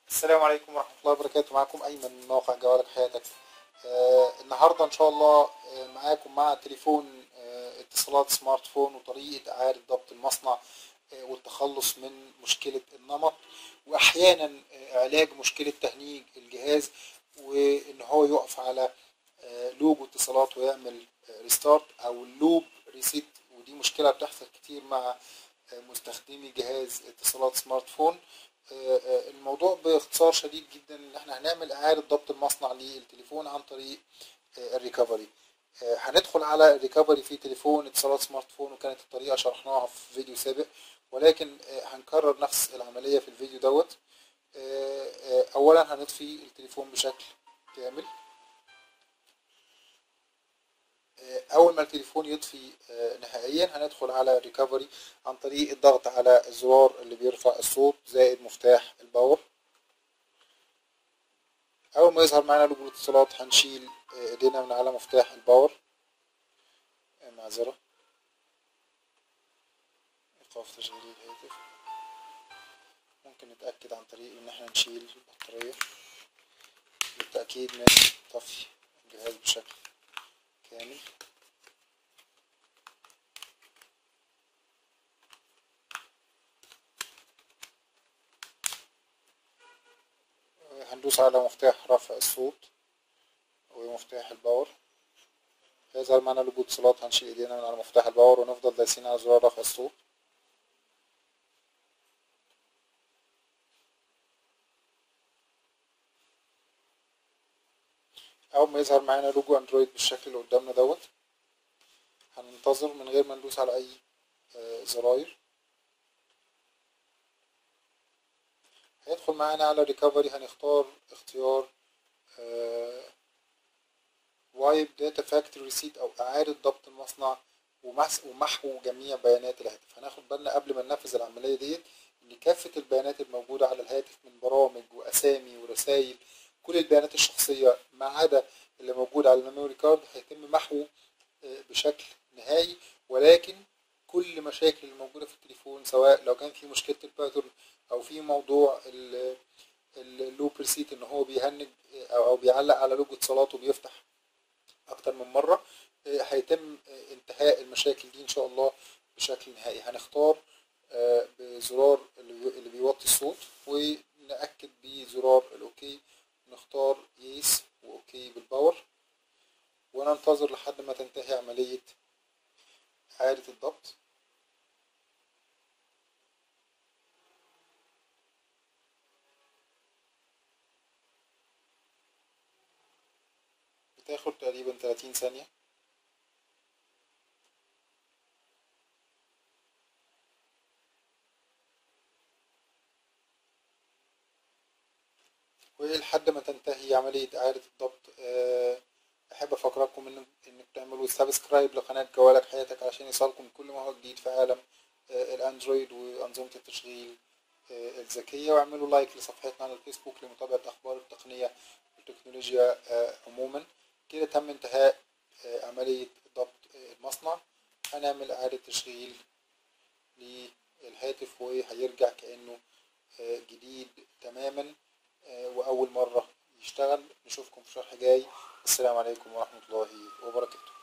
السلام عليكم ورحمة الله وبركاته معكم أيمن من موقع جوالك حياتك آه النهاردة إن شاء الله آه معاكم مع تليفون آه اتصالات سمارت فون وطريقة إعادة ضبط المصنع آه والتخلص من مشكلة النمط وأحيانا آه علاج مشكلة تهنيج الجهاز وإن هو يقف على آه لوجو اتصالات ويعمل آه ريستارت أو اللوب ريسيت ودي مشكلة بتحصل كتير مع آه مستخدمي جهاز اتصالات سمارت فون الموضوع باختصار شديد جدا ان احنا هنعمل اعاده ضبط المصنع للتليفون عن طريق الريكفري هندخل على الريكفري في تليفون اتصالات سمارت فون وكانت الطريقه شرحناها في فيديو سابق ولكن هنكرر نفس العمليه في الفيديو دوت اولا هنطفي التليفون بشكل كامل اول ما التليفون يطفي نهائيا هندخل على ريكفري عن طريق الضغط على الزرار اللي بيرفع الصوت زائد مفتاح الباور اول ما يظهر معانا لوجو الاتصالات هنشيل ايدينا من على مفتاح الباور معذرة ايقاف تشغيل الهاتف ممكن نتأكد عن طريق ان احنا نشيل البطارية للتأكيد من طفي الجهاز بشكل كامل هندوس على مفتاح رفع الصوت ومفتاح الباور هيظهر معنا لوجو اتصالات هنشيل ايدينا من على مفتاح الباور ونفضل دايسين على زرار رفع الصوت اول ما يظهر معانا لوجو اندرويد بالشكل اللي قدامنا دوت هننتظر من غير ما ندوس على اي زراير هيدخل معانا على ريكفري هنختار اختيار وايب داتا فاكتوري ريسيت او اعادة ضبط المصنع ومحو جميع بيانات الهاتف هناخد بالنا قبل ما ننفذ العملية ديت ان كافة البيانات الموجودة على الهاتف من برامج واسامي ورسائل كل البيانات الشخصية ما عدا اللي موجود على الميموري كارد هيتم محوه بشكل نهائي ولكن كل مشاكل الموجودة في التليفون سواء لو كان في مشكلة الباترن او في موضوع اللوب ريسيت ان هو بيهنج او او بيعلق على لوجو اتصالات وبيفتح اكتر من مرة هيتم انتهاء المشاكل دي ان شاء الله بشكل نهائي هنختار بزرار اللي بيوطي الصوت ونأكد بزرار الاوكي نختار يس واوكي بالباور وننتظر لحد ما تنتهي عملية إعادة الضبط بتاخد تقريبا 30 ثانية ولحد ما تنتهي عملية إعادة الضبط أحب أفكركم إن إنك تعملوا سبسكرايب لقناة جوالك حياتك عشان يصلكم كل ما هو جديد في عالم الأندرويد وأنظمة التشغيل الذكية واعملوا لايك لصفحتنا على الفيسبوك لمتابعة أخبار التقنية والتكنولوجيا عموما كده تم انتهاء عملية ضبط المصنع هنعمل إعادة تشغيل للهاتف وهيرجع كأنه جديد تماما وأول مرة يشتغل نشوفكم في شرح جاي السلام عليكم ورحمة الله وبركاته